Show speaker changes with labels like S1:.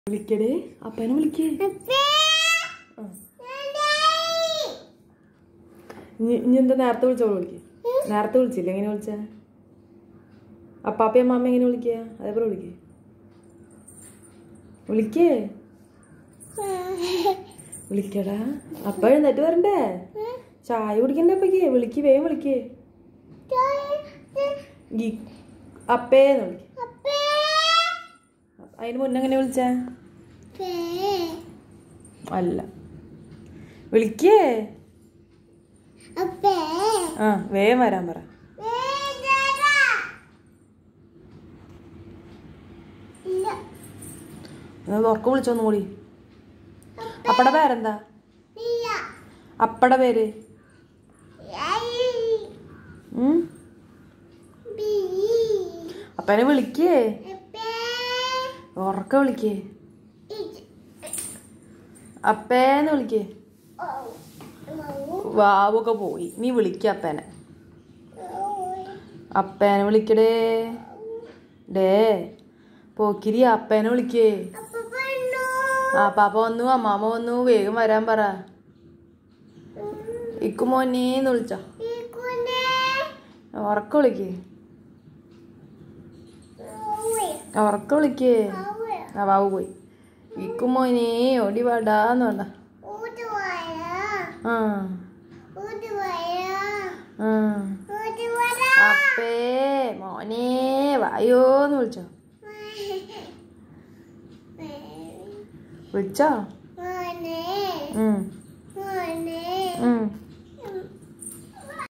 S1: വിളിക്കടേ അപ്പനെ വിളിക്കേ ആ. ഇനി ഇനി എന്താ നേരത്തെ വിളിച്ചോളൂ വിളിക്കേ നേരത്തെ വിളിച്ചില്ല എങ്ങനെ വിളിച്ച അപ്പാപ്പയും അമ്മാമ്മ എങ്ങനെ വിളിക്കുക അതേപോലെ വിളിക്കേ വിളിക്കേ വിളിക്കടാ അപ്പ എഴുന്നേറ്റ് വരണ്ടേ ചായ കുടിക്കണ്ടേ അപ്പക്ക് വിളിക്ക് വേഗം വിളിക്കേ ഈ അപ്പേന്ന് വിളിക്ക് അതിന് മുന്നേ എങ്ങനെ വിളിച്ചേ അല്ല വിളിക്കേ ആ വേഗം വരാൻ പറ ഒന്ന് ഉറക്കം വിളിച്ചോന്നും കൂടി അപ്പടെ പേരെന്താ അപ്പടെ പേര് ഉം? അപ്പനെ വിളിക്കേ ഉറക്ക വിളിക്കേ അപ്പേന്ന് വിളിക്കേ വാവൊക്കെ പോയി നീ വിളിക്ക അപ്പേനെ അപ്പേനെ വിളിക്കടേ ഡേ പോക്കിരി അപ്പേനെ വിളിക്കേ ആ പാപ്പ വന്നു അമ്മാമ്മ വന്നു വേഗം വരാൻ പറ ഇക്കു മോനേന്ന് വിളിച്ച ഉറക്ക വിളിക്കേ ഉറക്ക വിളിക്കേ ആ വാവ് പോയി ഇക്കു മോനെ ഓടി വാടാന്ന് വേണ്ട ആ ആ അപ്പേ മോനെ വായോന്ന് വിളിച്ചോ വിളിച്ചോ ഉം ഉം